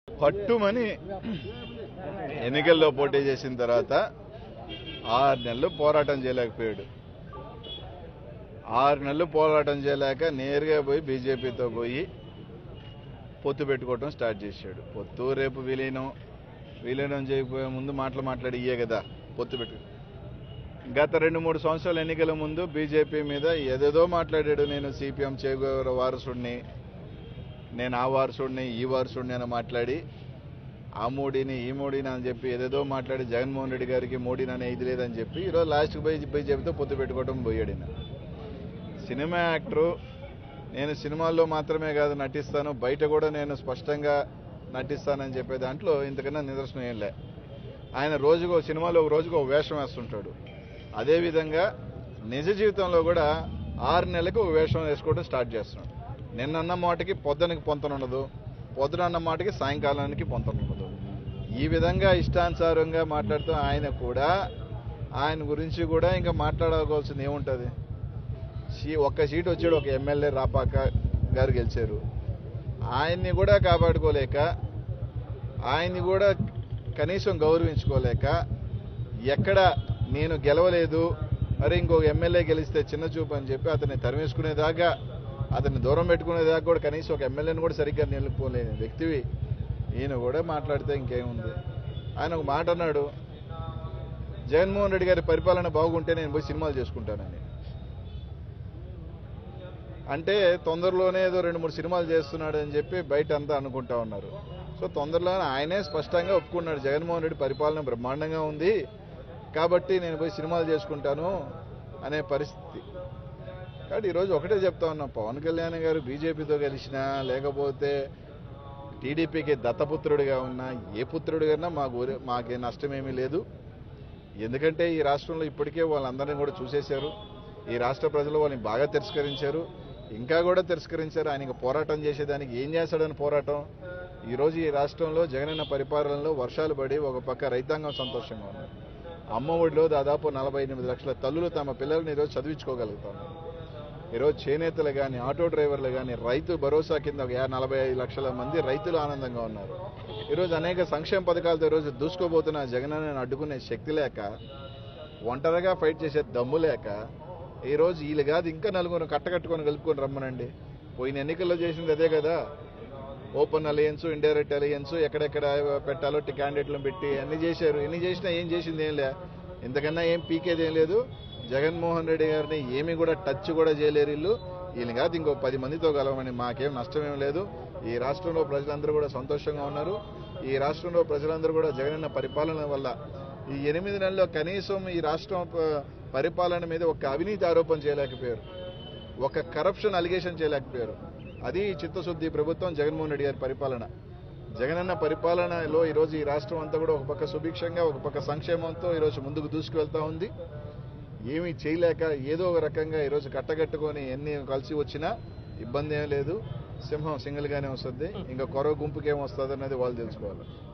పట్టుమని ఎన్నికల్లో పోటీ చేసిన తర్వాత ఆరు నెలలు పోరాటం చేయలేకపోయాడు ఆరు నెలలు పోరాటం చేయలేక నేరుగా పోయి బీజేపీతో పోయి పొత్తు పెట్టుకోవటం స్టార్ట్ చేశాడు పొత్తు రేపు విలీనం విలీనం చేయకపోయే ముందు మాటలు మాట్లాడి ఇయ్యే కదా పొత్తు పెట్టు గత రెండు మూడు సంవత్సరాల ఎన్నికల ముందు బీజేపీ మీద ఏదేదో మాట్లాడాడు నేను సిపిఎం చేగోర వారసుడిని నేను ఆ వారసుడిని ఈ వారసుడిని అని మాట్లాడి ఆ మోడీని ఈ మోడీని అని చెప్పి ఏదేదో మాట్లాడి జగన్మోహన్ రెడ్డి గారికి మోడీని అనే ఇది లేదని చెప్పి ఈరోజు లాస్ట్కి పోయి బీజేపీతో పొత్తు పెట్టుకోవడం పోయాడు ఈయన. సినిమా యాక్టరు నేను సినిమాల్లో మాత్రమే కాదు నటిస్తాను బయట కూడా నేను స్పష్టంగా నటిస్తానని చెప్పే దాంట్లో ఇంతకన్నా నిదర్శనం ఏం లే ఆయన రోజుకో సినిమాలో ఒక రోజుకు ఒక వేషం వేస్తుంటాడు అదేవిధంగా నిజ జీవితంలో కూడా ఆరు నెలలకు ఒక వేషం వేసుకోవడం స్టార్ట్ చేస్తున్నాడు నిన్నన్న మాటకి పొద్దునకి పొంతన ఉండదు పొద్దున అన్న మాటకి సాయంకాలానికి పొంతన ఉండదు ఈ విధంగా ఇష్టానుసారంగా మాట్లాడుతూ ఆయన కూడా ఆయన గురించి కూడా ఇంకా మాట్లాడుకోవాల్సింది ఏముంటుంది సీ ఒక్క సీట్ వచ్చాడు ఒక ఎమ్మెల్యే రాపాక గారు గెలిచారు ఆయన్ని కూడా కాపాడుకోలేక ఆయన్ని కూడా కనీసం గౌరవించుకోలేక ఎక్కడ నేను గెలవలేదు అరే ఇంకొక ఎమ్మెల్యే గెలిస్తే చిన్న చూపు అని చెప్పి అతన్ని తరిమేసుకునేదాకా అతన్ని దూరం పెట్టుకునేదాకా కూడా కనీసం ఒక ఎమ్మెల్యేని కూడా సరిగ్గా నిలుపుకోలేని వ్యక్తివి ఈయన కూడా మాట్లాడితే ఇంకేముంది ఆయన ఒక మాట అన్నాడు జగన్మోహన్ రెడ్డి గారి పరిపాలన బాగుంటే నేను పోయి సినిమాలు చేసుకుంటానని అంటే తొందరలోనే ఏదో రెండు మూడు సినిమాలు చేస్తున్నాడు అని చెప్పి బయట అంతా అనుకుంటా ఉన్నారు సో తొందరలోనే ఆయనే స్పష్టంగా ఒప్పుకున్నాడు జగన్మోహన్ రెడ్డి పరిపాలన బ్రహ్మాండంగా ఉంది కాబట్టి నేను పోయి సినిమాలు చేసుకుంటాను అనే పరిస్థితి కాబట్టి ఈరోజు ఒకటే చెప్తా ఉన్నాం పవన్ కళ్యాణ్ గారు బీజేపీతో గెలిచినా లేకపోతే టీడీపీకి దత్తపుత్రుడిగా ఉన్నా ఏ పుత్రుడిగా మాకు ఊరి- మాకే నష్టమేమీ లేదు ఎందుకంటే ఈ రాష్ట్రంలో ఇప్పటికే వాళ్ళందరినీ కూడా చూసేశారు ఈ రాష్ట్ర ప్రజలు వాళ్ళని బాగా తిరస్కరించారు ఇంకా కూడా తిరస్కరించారు ఆయనకి పోరాటం చేసేదానికి ఏం చేశాడని పోరాటం ఈరోజు ఈ రాష్ట్రంలో జగనన్న పరిపాలనలో వర్షాలు పడి ఒక పక్క రైతాంగం సంతోషంగా ఉన్నారు అమ్మ ఒడిలో దాదాపు నలభై ఎనిమిది లక్షల తల్లులు తమ పిల్లల్ని ఈరోజు చదివించుకోగలుగుతారు ఈరోజు చేనేతలు కానీ ఆటో డ్రైవర్లు కానీ రైతు భరోసా కింద ఒక యా- నలభై ఐదు లక్షల మంది రైతులు ఆనందంగా ఉన్నారు ఈరోజు అనేక సంక్షేమ పథకాలతో ఈరోజు దూసుకోబోతున్న జగనన్నను అడ్డుకునే శక్తి లేక ఒంటరిగా ఫైట్ చేసే దమ్ము లేక ఈరోజు వీళ్ళు కాదు ఇంకా నలుగురు కట్టకట్టుకొని కలుపుకొని రమ్మనండి పోయిన ఎన్నికల్లో చేసింది అదే కదా ఓపెన్ అలయన్స్ ఇండైరెక్ట్ అలయన్స్ ఎక్కడెక్కడ పెట్టాలో టి- క్యాండిడేట్లను పెట్టి అన్ని చేశారు ఎన్ని చేసినా ఏం చేసింది ఏం లే ఇంతకన్నా ఏం పీకేది ఏం లేదు జగన్మోహన్ రెడ్డి గారిని ఏమీ కూడా టచ్ కూడా చేయలేరు వీళ్ళు వీళ్ళని కాదు ఇంకో పది మందితో కలవమని మాకేం నష్టమేం లేదు ఈ రాష్ట్రంలో ప్రజలందరూ కూడా సంతోషంగా ఉన్నారు ఈ రాష్ట్రంలో ప్రజలందరూ కూడా జగనన్న పరిపాలన వల్ల ఈ ఎనిమిది నెలల్లో కనీసం ఈ రాష్ట్రం ప- పరిపాలన మీద ఒక అవినీతి ఆరోపణ చేయలేకపోయారు ఒక కరప్షన్ అలిగేషన్ చేయలేకపోయారు అది చిత్తశుద్ధి ప్రభుత్వం జగన్మోహన్ రెడ్డి గారి పరిపాలన జగనన్న పరిపాలనలో ఈరోజు ఈ రాష్ట్రం అంతా కూడా ఒక పక్క సుభిక్షంగా ఒక పక్క సంక్షేమంతో ఈరోజు ముందుకు దూసుకువెళ్తా ఉంది ఏమీ చేయలేక ఏదో ఒక రకంగా ఈరోజు కట్టగట్టుకొని ఎన్ని కలిసి వచ్చినా ఇబ్బంది ఏం లేదు సింహం సింగిల్గానే వస్తుంది ఇంకా కొరవ గుంపుకి ఏం వస్తుంది అనేది వాళ్ళు తెలుసుకోవాలి